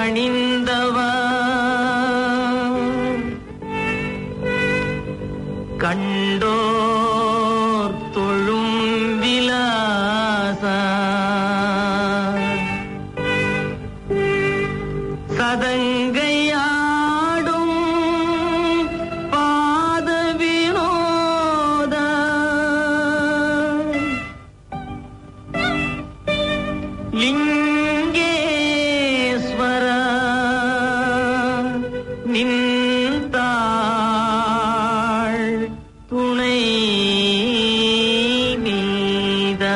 பணிந்தவா கண்டோர் தொழும் விலாசா சதங்கையாடும் பாத வினோத லிங்கேஸ்வர நின்றாள் துணை நீத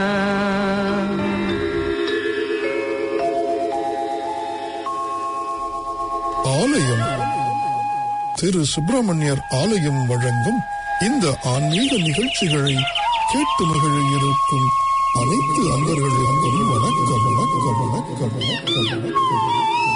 ஆலயம் திரு சுப்பிரமணியர் ஆலயம் வழங்கும் இந்த ஆன்மீக நிகழ்ச்சிகளை கேட்டு மகிழ இருக்கும் அனைத்து அன்பர்களுக்கும் வணக்கம் வணக்கம் வணக்கம் வணக்கம் வணக்கம்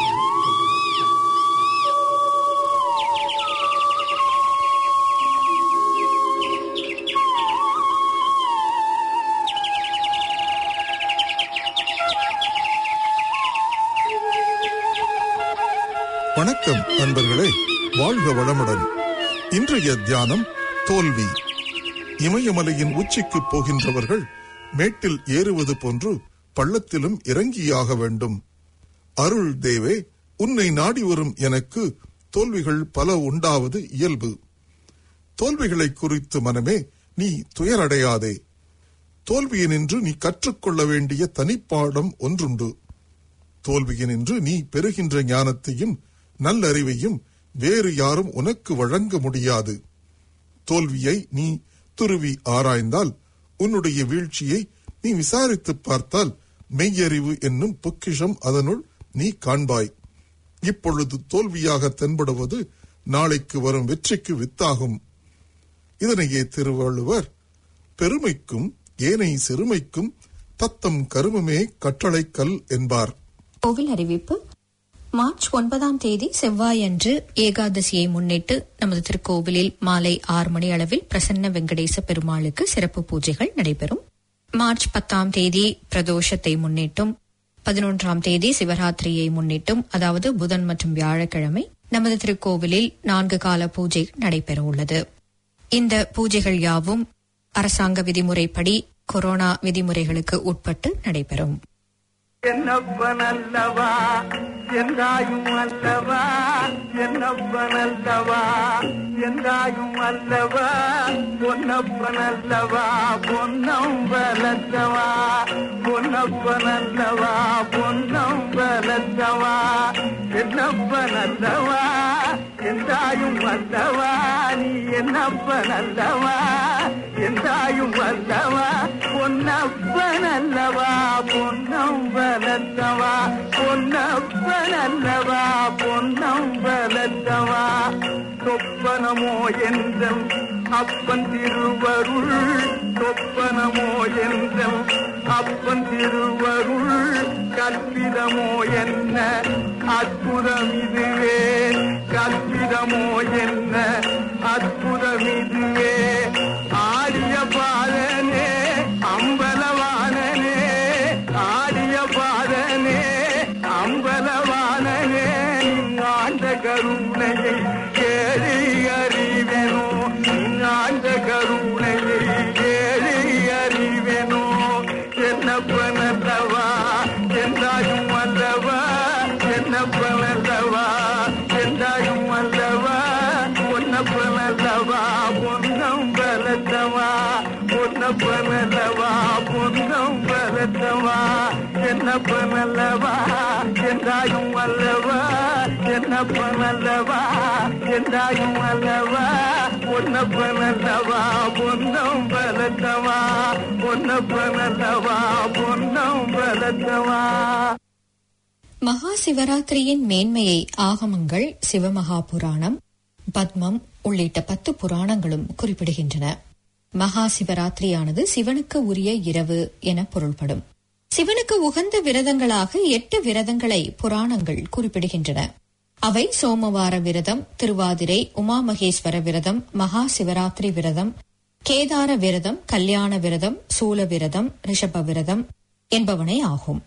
வணக்கம் நண்பர்களே வாழ்க வளமுடன் இன்றைய தியானம் தோல்வி இமயமலையின் உச்சிக்கு போகின்றவர்கள் மேட்டில் ஏறுவது போன்று பள்ளத்திலும் இறங்கியாக வேண்டும் அருள் தேவே உன்னை நாடி வரும் எனக்கு தோல்விகள் பல உண்டாவது இயல்பு தோல்விகளை குறித்து மனமே நீ துயரடையாதே தோல்வியினின்று நீ கற்றுக்கொள்ள வேண்டிய தனிப்பாடம் ஒன்றுண்டு தோல்வியினின்று நீ பெறுகின்ற ஞானத்தையும் நல்லறிவையும் வேறு யாரும் உனக்கு வழங்க முடியாது தோல்வியை நீ துருவி ஆராய்ந்தால் உன்னுடைய வீழ்ச்சியை நீ விசாரித்துப் பார்த்தால் மெய்யறிவு என்னும் பொக்கிஷம் அதனுள் நீ காண்பாய் இப்பொழுது தோல்வியாக தென்படுவது நாளைக்கு வரும் வெற்றிக்கு வித்தாகும் இதனையே திருவள்ளுவர் பெருமைக்கும் ஏனை சிறுமைக்கும் தத்தம் கருமமே கட்டளைக்கல் என்பார் கோவில் அறிவிப்பு மார்ச் ஒன்பதாம் தேதி செவ்வாயன்று ஏகாதசியை முன்னிட்டு நமது திருக்கோவிலில் மாலை ஆறு மணி அளவில் பிரசன்ன வெங்கடேச பெருமாளுக்கு சிறப்பு பூஜைகள் நடைபெறும் மார்ச் பத்தாம் தேதி பிரதோஷத்தை முன்னிட்டும் பதினொன்றாம் தேதி சிவராத்திரியை முன்னிட்டும் அதாவது புதன் மற்றும் வியாழக்கிழமை நமது திருக்கோவிலில் நான்கு கால பூஜை நடைபெற உள்ளது இந்த பூஜைகள் யாவும் அரசாங்க விதிமுறைப்படி கொரோனா விதிமுறைகளுக்கு உட்பட்டு நடைபெறும் என்னப்பன் அல்லவா என்றாயும் அல்லவா என்னப்பன் அல்லவா என்றாயும் அல்லவா பொன்னப்பன் அல்லவா பொன்னம் வளர்த்தவா பொன்னப்பன் அல்லவா பொன்னம் வளர்த்தவா என்னப்பன் அல்லவா என்றாயும் அல்லவா நீ என்னப்பன் அல்லவா என்றாயும் அல்லவா பொன்னப்பன் அல்லவா பொன்னம் வளர்த்தவா பொன்னப்பன் அல்லவா பொன்னம் வளர்த்தவா சொப்பனமோ என்றும் அப்பன் திருவருள் சொப்பனமோ என்றும் அப்பன் திருவருள் கற்பிதமோ என்ன அற்புதம் இதுவே கற்பிதமோ என்ன அற்புதம் இதுவே ஆடிய பாலனே அம்பலவானனே ஆடிய பாலனே அம்பலவானனே ஆண்ட கருணையை கேளி அறிவெனோ ஆண்ட கருணையை கேளி அறிவெனோ என்னப்பனல்லவா என்றாயும் அல்லவா என்னப்பனல்லவா என்றாயும் அல்லவா பொன்னப்பனல்லவா பொன்னம் பலத்தவா பொன்னப்பனல்லவா பொன்னம் பலத்தவா என்னப்பனல்லவா என்றாயும் அல்லவா என்னப்பனல்லவா என்றாயும் அல்லவா பொன்னப்பனல்லவா பொன்னம் பலத்தவா பொன்னப்பனல்லவா பொன்னம் பலத்தவா மகா சிவராத்திரியின் மேன்மையை ஆகமங்கள் சிவமகா புராணம் பத்மம் உள்ளிட்ட பத்து புராணங்களும் குறிப்பிடுகின்றன மகா சிவராத்திரியானது சிவனுக்கு உரிய இரவு என பொருள்படும் சிவனுக்கு உகந்த விரதங்களாக எட்டு விரதங்களை புராணங்கள் குறிப்பிடுகின்றன அவை சோமவார விரதம் திருவாதிரை உமாமகேஸ்வர விரதம் மகா சிவராத்திரி விரதம் கேதார விரதம் கல்யாண விரதம் சூல விரதம் ரிஷப விரதம் என்பவனே ஆகும்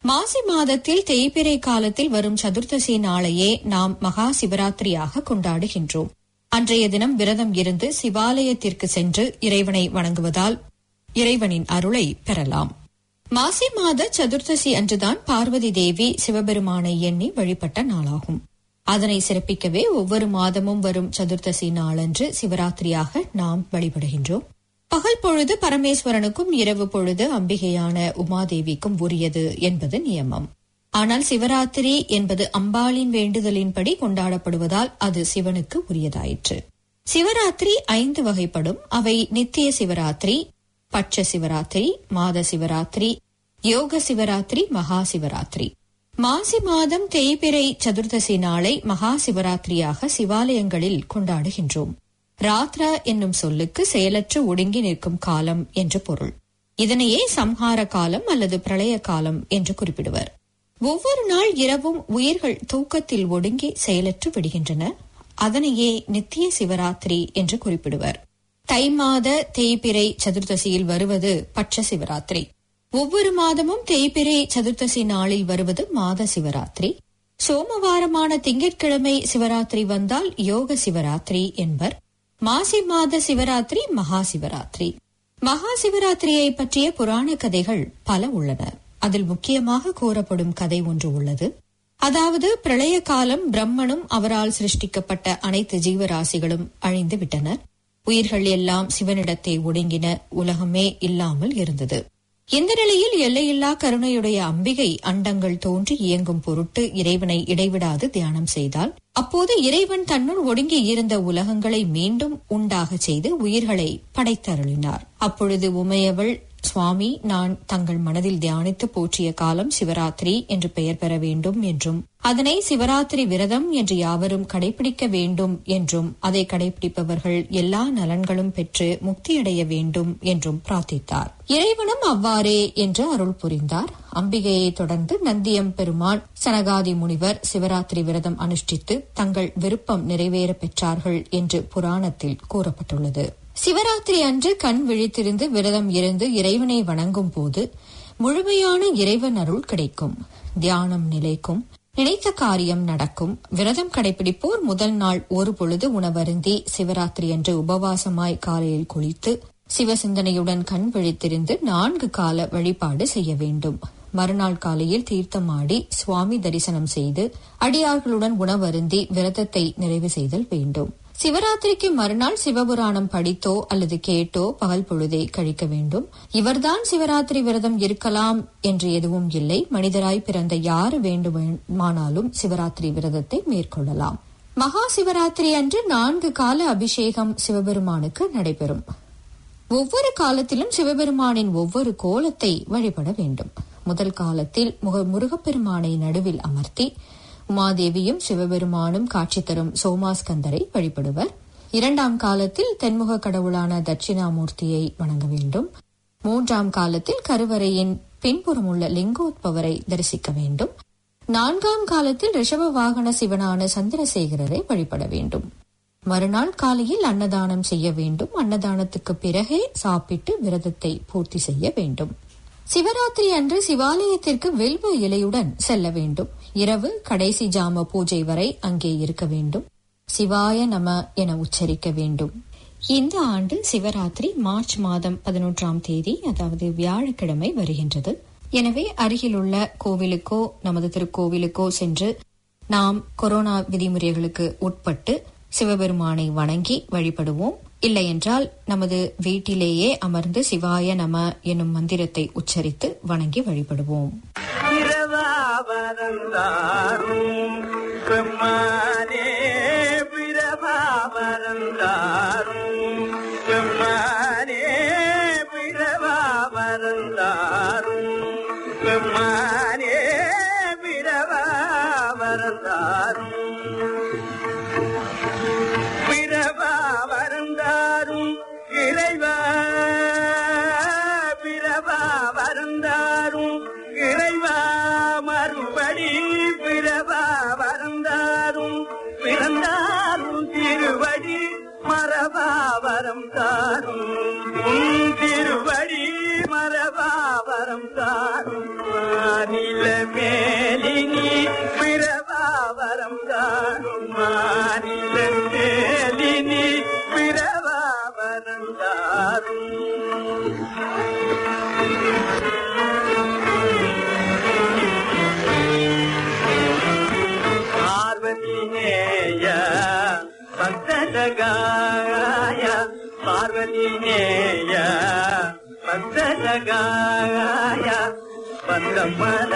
மாசி மாதத்தில் தேய்பிறை காலத்தில் வரும் சதுர்த்தசி நாளையே நாம் மகா சிவராத்திரியாக கொண்டாடுகின்றோம் அன்றைய தினம் விரதம் இருந்து சிவாலயத்திற்கு சென்று இறைவனை வணங்குவதால் இறைவனின் அருளை பெறலாம் மாசி மாத சதுர்த்தசி அன்றுதான் பார்வதி தேவி சிவபெருமானை எண்ணி வழிபட்ட நாளாகும் அதனை சிறப்பிக்கவே ஒவ்வொரு மாதமும் வரும் சதுர்த்தசி நாளன்று சிவராத்திரியாக நாம் வழிபடுகின்றோம் பகல் பொழுது பரமேஸ்வரனுக்கும் இரவு பொழுது அம்பிகையான உமாதேவிக்கும் உரியது என்பது நியமம் ஆனால் சிவராத்திரி என்பது அம்பாளின் வேண்டுதலின்படி கொண்டாடப்படுவதால் அது சிவனுக்கு உரியதாயிற்று சிவராத்திரி ஐந்து வகைப்படும் அவை நித்திய சிவராத்திரி பட்ச சிவராத்திரி மாத சிவராத்திரி யோக சிவராத்திரி மகா சிவராத்திரி மாசி மாதம் தேய்பிறை சதுர்தசி நாளை மகா சிவராத்திரியாக சிவாலயங்களில் கொண்டாடுகின்றோம் ராத்ரா என்னும் சொல்லுக்கு செயலற்று ஒடுங்கி நிற்கும் காலம் என்று பொருள் இதனையே சம்ஹார காலம் அல்லது பிரளய காலம் என்று குறிப்பிடுவர் ஒவ்வொரு நாள் இரவும் உயிர்கள் தூக்கத்தில் ஒடுங்கி செயலற்று விடுகின்றன அதனையே நித்திய சிவராத்திரி என்று குறிப்பிடுவர் தை மாத தேய்பிறை சதுர்தசியில் வருவது பட்ச சிவராத்திரி ஒவ்வொரு மாதமும் தேய்பிறை சதுர்த்தசி நாளில் வருவது மாத சிவராத்திரி சோமவாரமான திங்கட்கிழமை சிவராத்திரி வந்தால் யோக சிவராத்திரி என்பர் மாசி மாத சிவராத்திரி மகா சிவராத்திரி மகா சிவராத்திரியை பற்றிய புராண கதைகள் பல உள்ளன அதில் முக்கியமாக கூறப்படும் கதை ஒன்று உள்ளது அதாவது பிரளய காலம் பிரம்மனும் அவரால் சிருஷ்டிக்கப்பட்ட அனைத்து ஜீவராசிகளும் அழிந்து விட்டனர் உயிர்கள் எல்லாம் சிவனிடத்தை ஒடுங்கின உலகமே இல்லாமல் இருந்தது இந்த நிலையில் எல்லையில்லா கருணையுடைய அம்பிகை அண்டங்கள் தோன்றி இயங்கும் பொருட்டு இறைவனை இடைவிடாது தியானம் செய்தால் அப்போது இறைவன் தன்னுள் ஒடுங்கி இருந்த உலகங்களை மீண்டும் உண்டாக செய்து உயிர்களை படைத்தருளினார் அப்பொழுது உமையவள் சுவாமி நான் தங்கள் மனதில் தியானித்து போற்றிய காலம் சிவராத்திரி என்று பெயர் பெற வேண்டும் என்றும் அதனை சிவராத்திரி விரதம் என்று யாவரும் கடைபிடிக்க வேண்டும் என்றும் அதை கடைபிடிப்பவர்கள் எல்லா நலன்களும் பெற்று முக்தியடைய வேண்டும் என்றும் பிரார்த்தித்தார் இறைவனும் அவ்வாறே என்று அருள் புரிந்தார் அம்பிகையை தொடர்ந்து நந்தியம் பெருமான் சனகாதி முனிவர் சிவராத்திரி விரதம் அனுஷ்டித்து தங்கள் விருப்பம் நிறைவேற பெற்றார்கள் என்று புராணத்தில் கூறப்பட்டுள்ளது சிவராத்திரி அன்று கண் விழித்திருந்து விரதம் இருந்து இறைவனை வணங்கும் போது முழுமையான இறைவன் அருள் கிடைக்கும் தியானம் நிலைக்கும் நினைத்த காரியம் நடக்கும் விரதம் கடைபிடிப்போர் முதல் நாள் ஒரு பொழுது உணவருந்தி சிவராத்திரி அன்று உபவாசமாய் காலையில் குளித்து சிவசிந்தனையுடன் கண் விழித்திருந்து நான்கு கால வழிபாடு செய்ய வேண்டும் மறுநாள் காலையில் தீர்த்தமாடி சுவாமி தரிசனம் செய்து அடியார்களுடன் உணவருந்தி விரதத்தை நிறைவு செய்தல் வேண்டும் சிவராத்திரிக்கு மறுநாள் சிவபுராணம் படித்தோ அல்லது கேட்டோ பகல் பொழுதை கழிக்க வேண்டும் இவர்தான் சிவராத்திரி விரதம் இருக்கலாம் என்று எதுவும் இல்லை மனிதராய் பிறந்த யாரு வேண்டுமானாலும் சிவராத்திரி விரதத்தை மேற்கொள்ளலாம் மகா சிவராத்திரி அன்று நான்கு கால அபிஷேகம் சிவபெருமானுக்கு நடைபெறும் ஒவ்வொரு காலத்திலும் சிவபெருமானின் ஒவ்வொரு கோலத்தை வழிபட வேண்டும் முதல் காலத்தில் முக முருகப்பெருமானை நடுவில் அமர்த்தி உமாதேவியும் சிவபெருமானும் காட்சி தரும் சோமாஸ்கந்தரை வழிபடுவர் இரண்டாம் காலத்தில் தென்முக கடவுளான தட்சிணாமூர்த்தியை வணங்க வேண்டும் மூன்றாம் காலத்தில் கருவறையின் பின்புறமுள்ள லிங்கோத்பவரை தரிசிக்க வேண்டும் நான்காம் காலத்தில் ரிஷப வாகன சிவனான சந்திரசேகரரை வழிபட வேண்டும் மறுநாள் காலையில் அன்னதானம் செய்ய வேண்டும் அன்னதானத்துக்கு பிறகே சாப்பிட்டு விரதத்தை பூர்த்தி செய்ய வேண்டும் சிவராத்திரி அன்று சிவாலயத்திற்கு வெல்வ இலையுடன் செல்ல வேண்டும் இரவு கடைசி ஜாம பூஜை வரை அங்கே இருக்க வேண்டும் சிவாய நம என உச்சரிக்க வேண்டும் இந்த ஆண்டு சிவராத்திரி மார்ச் மாதம் பதினொன்றாம் தேதி அதாவது வியாழக்கிழமை வருகின்றது எனவே அருகிலுள்ள கோவிலுக்கோ நமது திருக்கோவிலுக்கோ சென்று நாம் கொரோனா விதிமுறைகளுக்கு உட்பட்டு சிவபெருமானை வணங்கி வழிபடுவோம் இல்லையென்றால் நமது வீட்டிலேயே அமர்ந்து சிவாய நம என்னும் மந்திரத்தை உச்சரித்து வணங்கி வழிபடுவோம் பிரபாவரந்தாரும் பெம்மானே பிரபாவரந்தாரும் பெம்மானே பிரபாவரந்தாரும் பெம்மானே பிரபாவரந்தாரும் பிரபா வருந்தாரும் இறைவா பிரபா வருந்தாரும் இறைவா மறுபடி பிரபா வருந்தாரும் பிறந்தாரும் திருவடி மரபா வரம் தாரும் உன் திருவடி மரபா வரம் தாரும் வானில வரம் தாரும் மாநிலன் மேலினி பிறவா வரம் தாரும் பார்வதி நேய பக்தகாய பார்வதி நேய பக்தகாய பந்தமர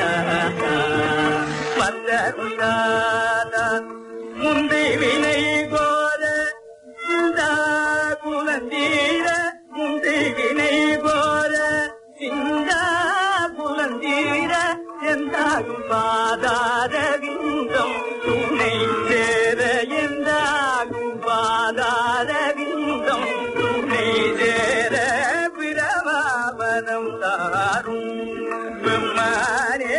பந்தருண்டாத முந்தி வினை கோர சிந்தா குலந்தீர முந்தி வினை கோர சிந்தா குலந்தீர எந்தாகும் பாதார விந்தம் துணை சேர எந்தாகும் பாதார விந்தம் துணை சேர பிரபாவனம் தாரும் பெம்மானே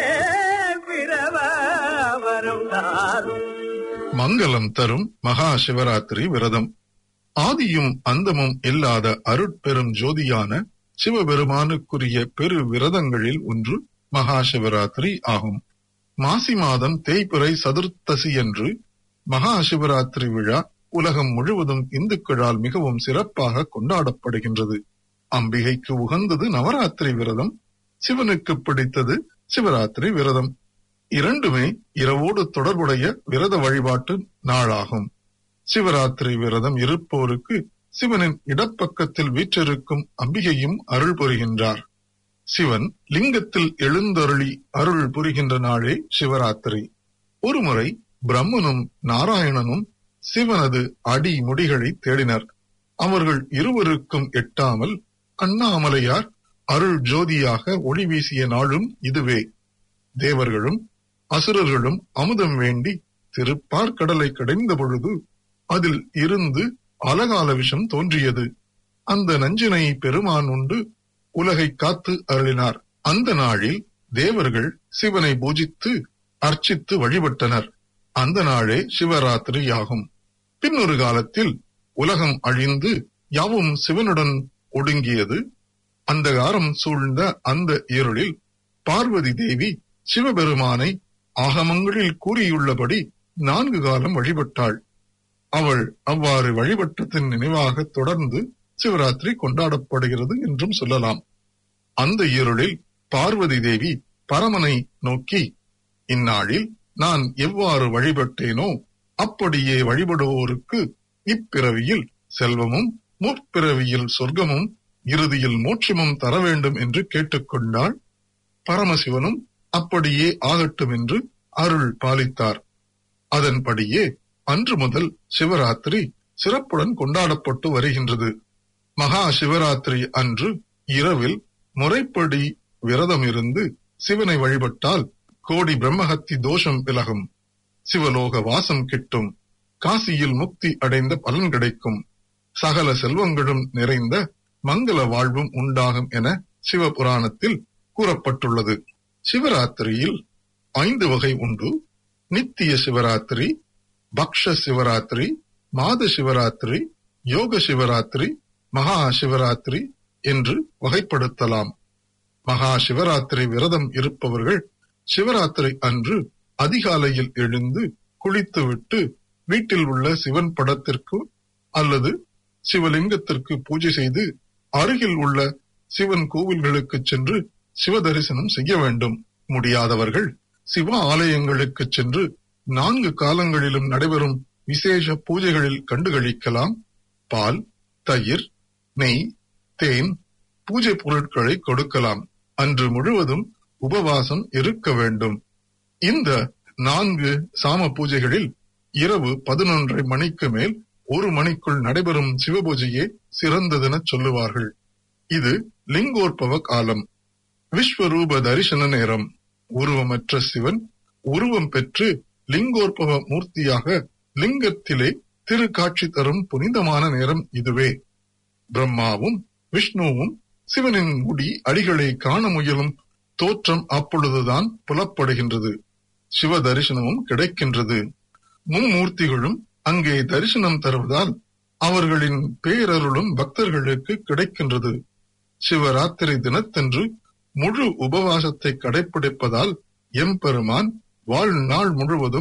பிரபாவனம் தாரும் மங்களம் தரும் மகா சிவராத்திரி விரதம் ஆதியும் அந்தமும் இல்லாத அருட்பெரும் ஜோதியான சிவபெருமானுக்குரிய பெரு விரதங்களில் ஒன்று மகா சிவராத்திரி ஆகும் மாசி மாதம் தேய்பிறை சதுர்த்தசி என்று மகா சிவராத்திரி விழா உலகம் முழுவதும் இந்துக்களால் மிகவும் சிறப்பாக கொண்டாடப்படுகின்றது அம்பிகைக்கு உகந்தது நவராத்திரி விரதம் சிவனுக்கு பிடித்தது சிவராத்திரி விரதம் இரண்டுமே இரவோடு தொடர்புடைய விரத வழிபாட்டு நாளாகும் சிவராத்திரி விரதம் இருப்போருக்கு சிவனின் இடப்பக்கத்தில் வீற்றிருக்கும் அம்பிகையும் அருள் புரிகின்றார் சிவன் லிங்கத்தில் எழுந்தருளி அருள் புரிகின்ற நாளே சிவராத்திரி ஒருமுறை பிரம்மனும் நாராயணனும் சிவனது அடி முடிகளை தேடினர் அவர்கள் இருவருக்கும் எட்டாமல் அண்ணாமலையார் அருள் ஜோதியாக ஒளி வீசிய நாளும் இதுவே தேவர்களும் அசுரர்களும் அமுதம் வேண்டி திருப்பார்கடலை கடைந்த பொழுது அதில் இருந்து அலகால விஷம் தோன்றியது அந்த நஞ்சினை பெருமான் உண்டு உலகை காத்து அருளினார் அந்த நாளில் தேவர்கள் சிவனை பூஜித்து அர்ச்சித்து வழிபட்டனர் அந்த நாளே சிவராத்திரி ஆகும் பின்னொரு காலத்தில் உலகம் அழிந்து யாவும் சிவனுடன் ஒடுங்கியது அந்தகாரம் சூழ்ந்த அந்த இருளில் பார்வதி தேவி சிவபெருமானை ஆகமங்களில் கூறியுள்ளபடி நான்கு காலம் வழிபட்டாள் அவள் அவ்வாறு வழிபட்டத்தின் நினைவாக தொடர்ந்து சிவராத்திரி கொண்டாடப்படுகிறது என்றும் சொல்லலாம் அந்த இருளில் பார்வதி தேவி பரமனை நோக்கி இந்நாளில் நான் எவ்வாறு வழிபட்டேனோ அப்படியே வழிபடுவோருக்கு இப்பிறவியில் செல்வமும் முற்பிறவியில் சொர்க்கமும் இறுதியில் மோட்சமும் தர வேண்டும் என்று கேட்டுக்கொண்டாள் பரமசிவனும் அப்படியே ஆகட்டும் என்று அருள் பாலித்தார் அதன்படியே அன்று முதல் சிவராத்திரி சிறப்புடன் கொண்டாடப்பட்டு வருகின்றது மகா சிவராத்திரி அன்று இரவில் முறைப்படி விரதம் இருந்து சிவனை வழிபட்டால் கோடி பிரம்மஹத்தி தோஷம் விலகும் சிவலோக வாசம் கிட்டும் காசியில் முக்தி அடைந்த பலன் கிடைக்கும் சகல செல்வங்களும் நிறைந்த மங்கள வாழ்வும் உண்டாகும் என சிவபுராணத்தில் கூறப்பட்டுள்ளது சிவராத்திரியில் ஐந்து வகை உண்டு நித்திய சிவராத்திரி பக்ஷ சிவராத்திரி மாத சிவராத்திரி யோக சிவராத்திரி மகா சிவராத்திரி என்று வகைப்படுத்தலாம் மகா சிவராத்திரி விரதம் இருப்பவர்கள் சிவராத்திரி அன்று அதிகாலையில் எழுந்து குளித்துவிட்டு வீட்டில் உள்ள சிவன் படத்திற்கு அல்லது சிவலிங்கத்திற்கு பூஜை செய்து அருகில் உள்ள சிவன் கோவில்களுக்கு சென்று சிவ தரிசனம் செய்ய வேண்டும் முடியாதவர்கள் சிவ ஆலயங்களுக்கு சென்று நான்கு காலங்களிலும் நடைபெறும் விசேஷ பூஜைகளில் கண்டுகளிக்கலாம் பால் தயிர் நெய் தேன் பூஜை பொருட்களை கொடுக்கலாம் அன்று முழுவதும் உபவாசம் இருக்க வேண்டும் இந்த நான்கு சாம பூஜைகளில் இரவு பதினொன்றரை மணிக்கு மேல் ஒரு மணிக்குள் நடைபெறும் சிவபூஜையே சிறந்ததென சொல்லுவார்கள் இது லிங்கோற்பவ காலம் விஸ்வரூப தரிசன நேரம் உருவமற்ற சிவன் உருவம் பெற்று லிங்கோற்பவ மூர்த்தியாக லிங்கத்திலே திருக்காட்சி தரும் புனிதமான நேரம் இதுவே பிரம்மாவும் விஷ்ணுவும் சிவனின் முடி அடிகளை காண முயலும் தோற்றம் அப்பொழுதுதான் புலப்படுகின்றது சிவ தரிசனமும் கிடைக்கின்றது மும்மூர்த்திகளும் அங்கே தரிசனம் தருவதால் அவர்களின் பேரருளும் பக்தர்களுக்கு கிடைக்கின்றது சிவராத்திரி தினத்தன்று முழு உபவாசத்தை கடைபிடிப்பதால் எம்பெருமான் வாழ்நாள் முழுவதும்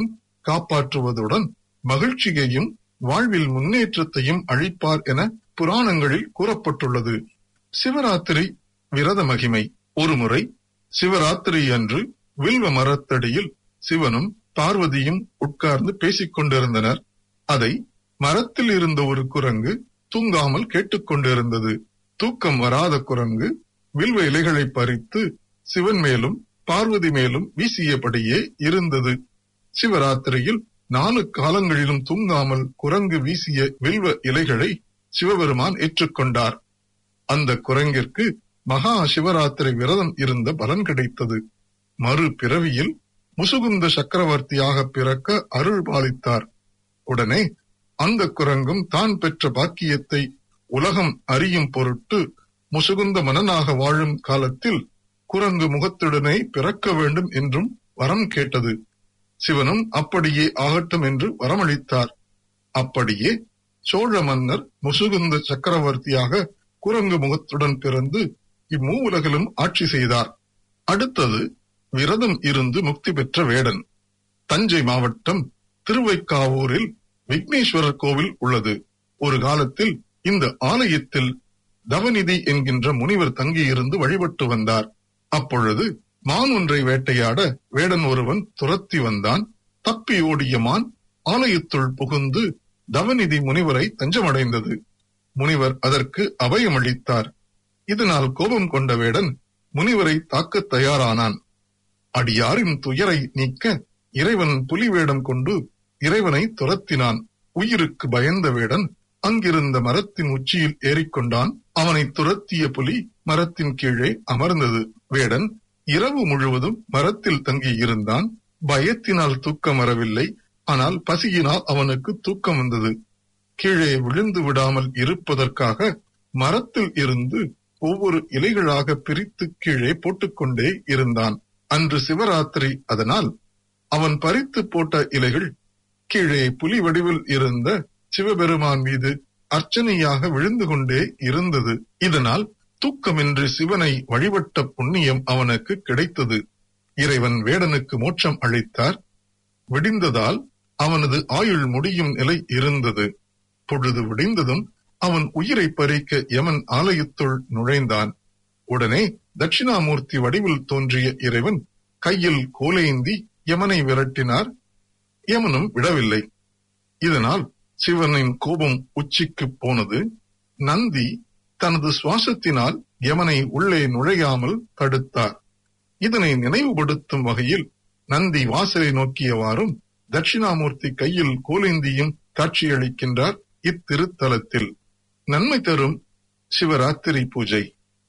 காப்பாற்றுவதுடன் மகிழ்ச்சியையும் வாழ்வில் முன்னேற்றத்தையும் அளிப்பார் என புராணங்களில் கூறப்பட்டுள்ளது சிவராத்திரி விரத மகிமை ஒருமுறை சிவராத்திரி அன்று வில்வ மரத்தடியில் சிவனும் பார்வதியும் உட்கார்ந்து பேசிக் கொண்டிருந்தனர் அதை மரத்தில் இருந்த ஒரு குரங்கு தூங்காமல் கேட்டுக்கொண்டிருந்தது தூக்கம் வராத குரங்கு வில்வ இலைகளை பறித்து சிவன் மேலும் பார்வதி மேலும் வீசியபடியே இருந்தது சிவராத்திரியில் நாலு காலங்களிலும் தூங்காமல் குரங்கு வீசிய வில்வ இலைகளை சிவபெருமான் ஏற்றுக்கொண்டார் அந்த குரங்கிற்கு மகா சிவராத்திரி விரதம் இருந்த பலன் கிடைத்தது மறு பிறவியில் முசுகுந்த சக்கரவர்த்தியாக பிறக்க அருள் பாலித்தார் உடனே அந்த குரங்கும் தான் பெற்ற பாக்கியத்தை உலகம் அறியும் பொருட்டு முசுகுந்த மன்னனாக வாழும் காலத்தில் குரங்கு முகத்துடனே பிறக்க வேண்டும் என்றும் வரம் கேட்டது சிவனும் அப்படியே ஆகட்டும் என்று வரமளித்தார் அப்படியே சோழ மன்னர் முசுகுந்த சக்கரவர்த்தியாக குரங்கு முகத்துடன் பிறந்து இம்மூவுலகிலும் ஆட்சி செய்தார் அடுத்தது விரதம் இருந்து முக்தி பெற்ற வேடன் தஞ்சை மாவட்டம் திருவைக்காவூரில் விக்னேஸ்வரர் கோவில் உள்ளது ஒரு காலத்தில் இந்த ஆலயத்தில் தவநிதி என்கின்ற முனிவர் தங்கியிருந்து வழிபட்டு வந்தார் அப்பொழுது மான் ஒன்றை வேட்டையாட வேடன் ஒருவன் துரத்தி வந்தான் தப்பி ஓடிய மான் ஆலயத்துள் புகுந்து தவநிதி முனிவரை தஞ்சமடைந்தது முனிவர் அதற்கு அபயமளித்தார் இதனால் கோபம் கொண்ட வேடன் முனிவரை தாக்கத் தயாரானான் அடியாரின் துயரை நீக்க இறைவன் புலி வேடம் கொண்டு இறைவனை துரத்தினான் உயிருக்கு பயந்த வேடன் அங்கிருந்த மரத்தின் உச்சியில் ஏறிக்கொண்டான் அவனை துரத்திய புலி மரத்தின் கீழே அமர்ந்தது வேடன் இரவு முழுவதும் மரத்தில் தங்கி இருந்தான் பயத்தினால் தூக்கம் வரவில்லை ஆனால் பசியினால் அவனுக்கு தூக்கம் வந்தது கீழே விழுந்து விடாமல் இருப்பதற்காக மரத்தில் இருந்து ஒவ்வொரு இலைகளாக பிரித்து கீழே போட்டுக்கொண்டே இருந்தான் அன்று சிவராத்திரி அதனால் அவன் பறித்து போட்ட இலைகள் கீழே புலி வடிவில் இருந்த சிவபெருமான் மீது அர்ச்சனையாக விழுந்து கொண்டே இருந்தது இதனால் தூக்கமின்றி சிவனை வழிபட்ட புண்ணியம் அவனுக்கு கிடைத்தது இறைவன் வேடனுக்கு மோட்சம் அளித்தார் விடிந்ததால் அவனது ஆயுள் முடியும் நிலை இருந்தது பொழுது விடிந்ததும் அவன் உயிரை பறிக்க யமன் ஆலயத்துள் நுழைந்தான் உடனே தட்சிணாமூர்த்தி வடிவில் தோன்றிய இறைவன் கையில் கோலேந்தி யமனை விரட்டினார் யமனும் விடவில்லை இதனால் சிவனின் கோபம் உச்சிக்கு போனது நந்தி தனது சுவாசத்தினால் யமனை உள்ளே நுழையாமல் தடுத்தார் இதனை நினைவுபடுத்தும் வகையில் நந்தி வாசலை நோக்கியவாறும் தட்சிணாமூர்த்தி கையில் கோலேந்தியும் காட்சியளிக்கின்றார் இத்திருத்தலத்தில் நன்மை தரும் சிவராத்திரி பூஜை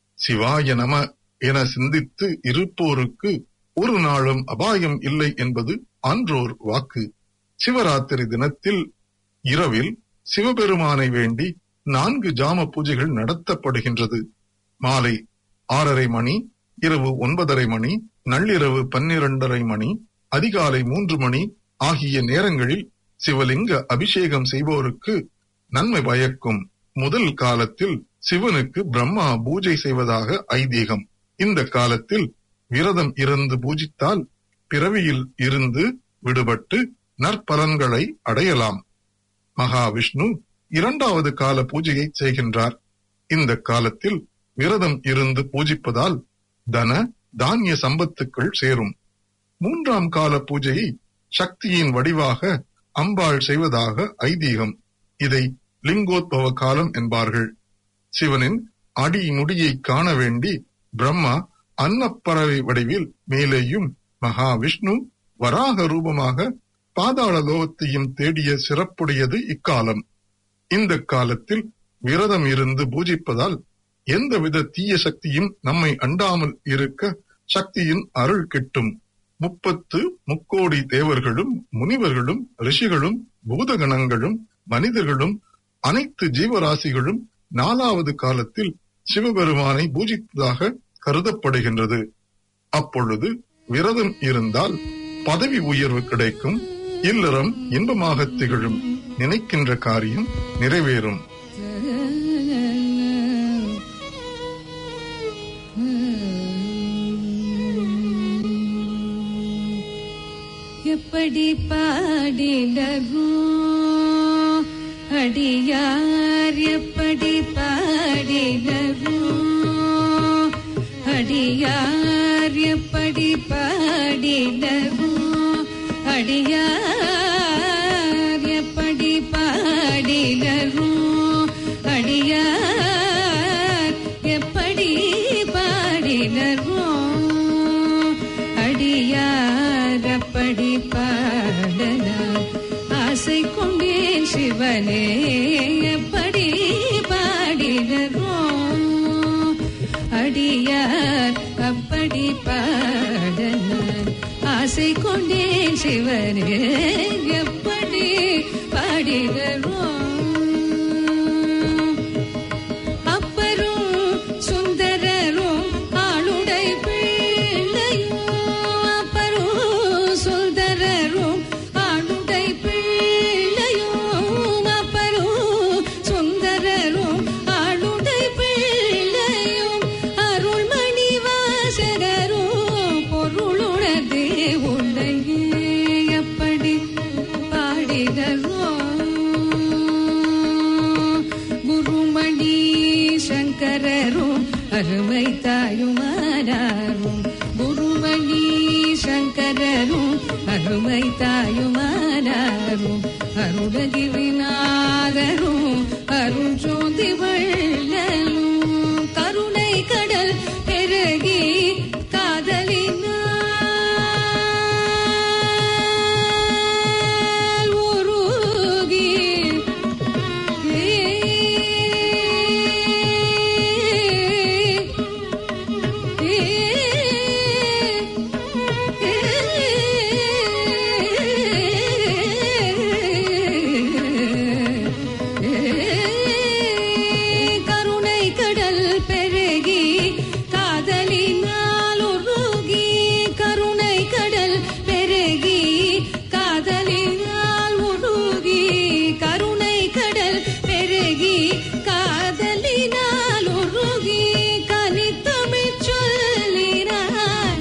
சிவாய நம என சிந்தித்து இருப்போருக்கு ஒரு நாளும் அபாயம் இல்லை என்பது ஆன்றோர் வாக்கு சிவராத்திரி தினத்தில் இரவில் சிவபெருமானை வேண்டி நான்கு ஜாம பூஜைகள் நடத்தப்படுகின்றது மாலை ஆறரை மணி இரவு ஒன்பதரை மணி நள்ளிரவு பன்னிரண்டரை மணி அதிகாலை மூன்று மணி ஆகிய நேரங்களில் சிவலிங்க அபிஷேகம் செய்வோருக்கு நன்மை பயக்கும் முதல் காலத்தில் சிவனுக்கு பிரம்மா பூஜை செய்வதாக ஐதீகம் இந்த காலத்தில் விரதம் இருந்து பூஜித்தால் பிறவியில் இருந்து விடுபட்டு நற்பலன்களை அடையலாம் மகாவிஷ்ணு இரண்டாவது கால பூஜையை செய்கின்றார் இந்த காலத்தில் விரதம் இருந்து பூஜிப்பதால் தன தானிய சம்பத்துக்கள் சேரும் மூன்றாம் கால பூஜையை சக்தியின் வடிவாக அம்பாள் செய்வதாக ஐதீகம் இதை லிங்கோத்பவ காலம் என்பார்கள் சிவனின் அடி நுடியை காண வேண்டி பிரம்மா அன்னப்பறவை வடிவில் மேலேயும் மகாவிஷ்ணு வராக ரூபமாக பாதாள லோகத்தையும் தேடிய சிறப்புடையது இக்காலம் இந்த காலத்தில் விரதம் இருந்து பூஜிப்பதால் எந்தவித தீய சக்தியும் நம்மை அண்டாமல் இருக்க சக்தியின் அருள் கிட்டும் முப்பத்து முக்கோடி தேவர்களும் முனிவர்களும் ரிஷிகளும் பூதகணங்களும் மனிதர்களும் அனைத்து ஜீவராசிகளும் நாலாவது காலத்தில் சிவபெருமானை பூஜித்ததாக கருதப்படுகின்றது அப்பொழுது விரதம் இருந்தால் பதவி உயர்வு கிடைக்கும் இல்லறம் இன்பமாக திகழும் நினைக்கின்ற காரியம் நிறைவேறும் எப்படி எப்படி பாடிலரோ அடியார் எப்படி பாடிலரோ அடியார் எப்படி பாடிலரோ அடியார் எப்படி பாடிலரோ அடியார் எப்படி பாடிலரோ அடியார் அப்படி பாடலாம் ஆசை கொண்டேன் சிவனே எப்படி பாடினரோ அடியார் அப்படி பாடலாம் ஆசை கொண்டேன் சிவனே எப்படி பாடினரோ அப்பரும் சுந்தரரும் ஆளுடை பிள்ளையும் அப்பரும் சுந்தரரும் ஆளுடை பிள்ளையும் அப்பரும் சுந்தரரும் ஆளுடை பிள்ளையும் அருள்மணி வாசகரும் பொருளுணர்ந்தே உண்டையே எப்படி பாடினரோ குருமணி சங்கரரும் அருமை தாயுமானாரும் குருமணி சங்கரரும் அருமை தாயுமானாரும் அருணகிரிநாதரும் அருள் ஜோதி வள்ளலும் கருணை கடல் பெருகி காதலினால் உருகி கருணை கடல் பெருகி காதலினால் உருகி கருணை கடல் பெருகி காதலினால் உருகி கருணை கடல் பெருகி காதலினால் உருகி கனித்தமிழ் சொல்லினார்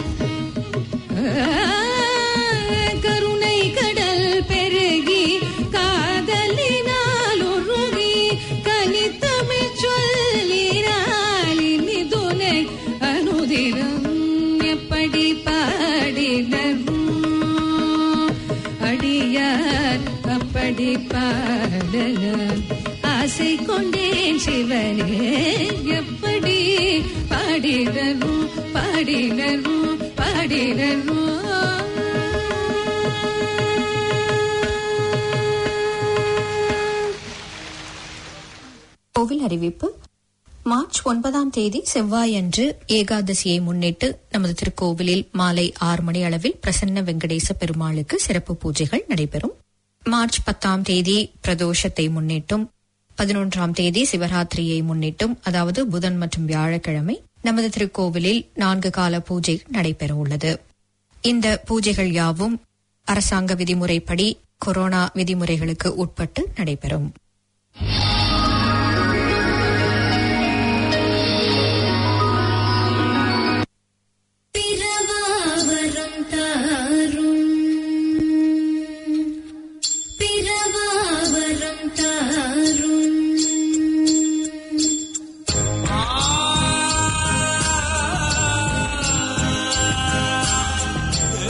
கருணை கடல் பெருகி காதலினால் உருகி கனித்தமிழ் சொல்லினால் இனி துணை அனுதினம் எப்படி பாடினரும் அடியார் அப்படி பாடலாம் ஆசை கொண்டேன் சிவனே எப்படி பாடினரும் பாடினரும் பாடினரும் கோவில் அறிவிப்பு மார்ச் ஒன்பதாம் தேதி செவ்வாயன்று ஏகாதசியை முன்னிட்டு நமது திருக்கோவிலில் மாலை ஆறு மணி அளவில் பிரசன்ன வெங்கடேச பெருமாளுக்கு சிறப்பு பூஜைகள் நடைபெறும் மார்ச் பத்தாம் தேதி பிரதோஷத்தை முன்னிட்டும் பதினொன்றாம் தேதி சிவராத்திரியை முன்னிட்டும் அதாவது புதன் மற்றும் வியாழக்கிழமை நமது திருக்கோவிலில் நான்கு கால பூஜை நடைபெற உள்ளது இந்த பூஜைகள் யாவும் அரசாங்க விதிமுறைப்படி கொரோனா விதிமுறைகளுக்கு உட்பட்டு நடைபெறும் பிறவாவரம் தாரும் பிறவாவரம் தாரும்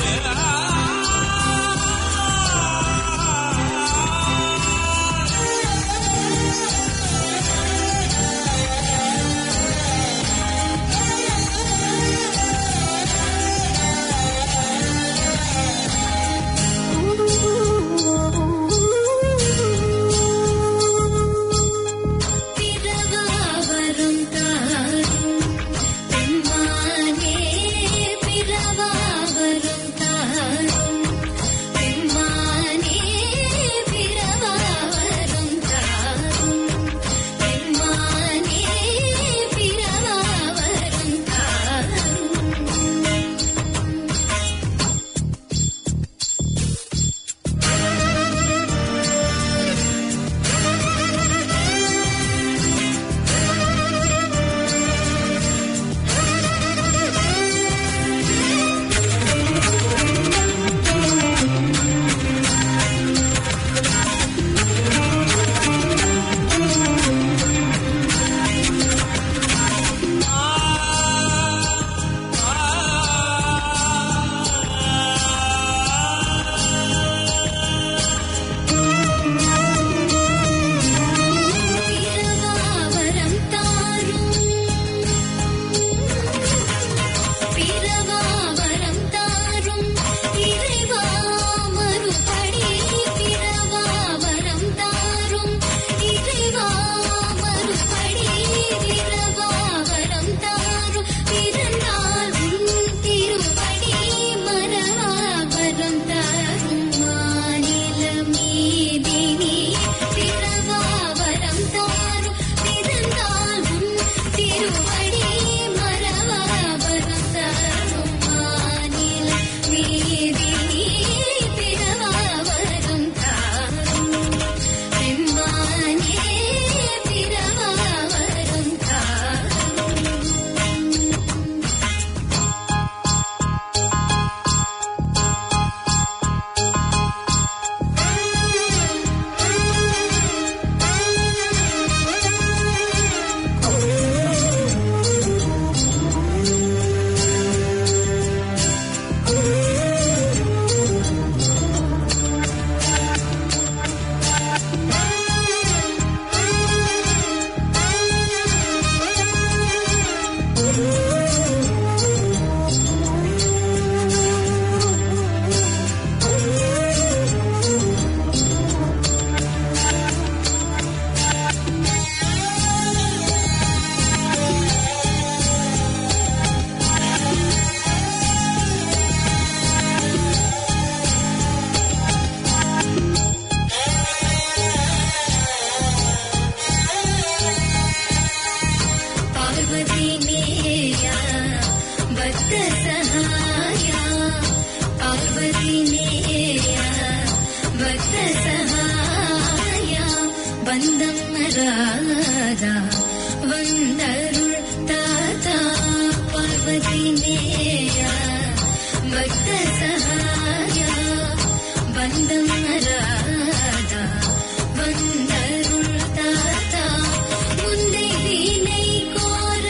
ஆ சகாயா பந்தம் மராதா வந்தருள் தாத்தா பார்வதி நேயா பக்த சகாயா பந்தம் மராதா வந்தருள் தாத்தா முந்தை வீணை கோர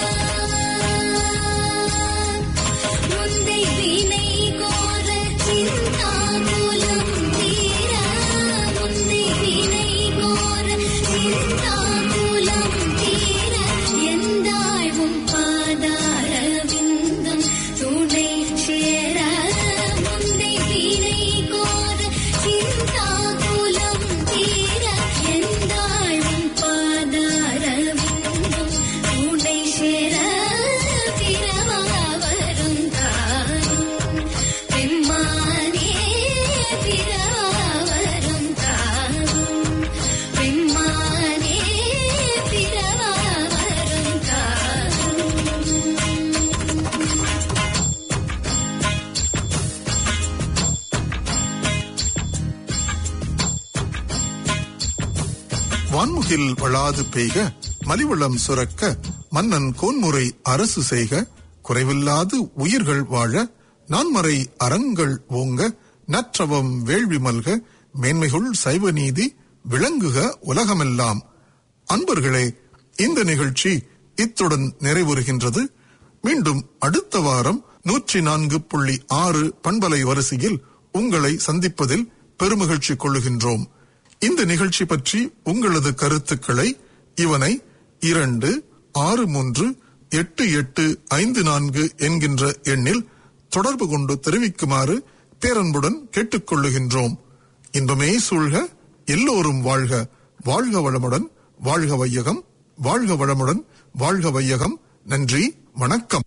முந்தை வீணை கோர சிந்தாமூலம் தீர முந்தை வீணை கோர சிந்தாமூலம் தீர எந்தாழ்வும் பாதார விந்தம் துணை சேர முந்தை வீணை கோர சிந்தாமூலம் தீர எந்தாழ்வும் பாதார விந்தம் துணை சேர பிறவாவரும் தாரும் பெம்மானே பிறவாவரும் தாரும் பெம்மானே பிறவாவரும் தாரும் வான்முகில் வளாது பெய்க மலிவளம் சுரக்க மன்னன் கோன்முறை அரசு செய்க குறைவில்லாது உயிர்கள் வாழ நான்மறை அறங்கள் ஓங்க நற்றவம் வேள்வி மல்க மேன்மைகுள் சைவ நீதி விளங்குக உலகமெல்லாம் அன்பர்களே இந்த நிகழ்ச்சி இத்துடன் நிறைவுறுகின்றது மீண்டும் அடுத்த வாரம் நூற்றி நான்கு புள்ளி ஆறு பண்பலை வரிசையில் உங்களை சந்திப்பதில் பெருமகிழ்ச்சி கொள்ளுகின்றோம் இந்த நிகழ்ச்சி பற்றி உங்களது கருத்துக்களை இவனை இரண்டு ஆறு மூன்று எட்டு எட்டு ஐந்து நான்கு என்கின்ற எண்ணில் தொடர்பு கொண்டு தெரிவிக்குமாறு பேரன்புடன் கேட்டுக்கொள்ளுகின்றோம் இன்பமே சூழ்க எல்லோரும் வாழ்க வாழ்க வளமுடன் வாழ்க வையகம் வாழ்க வளமுடன் வாழ்க வையகம் நன்றி வணக்கம்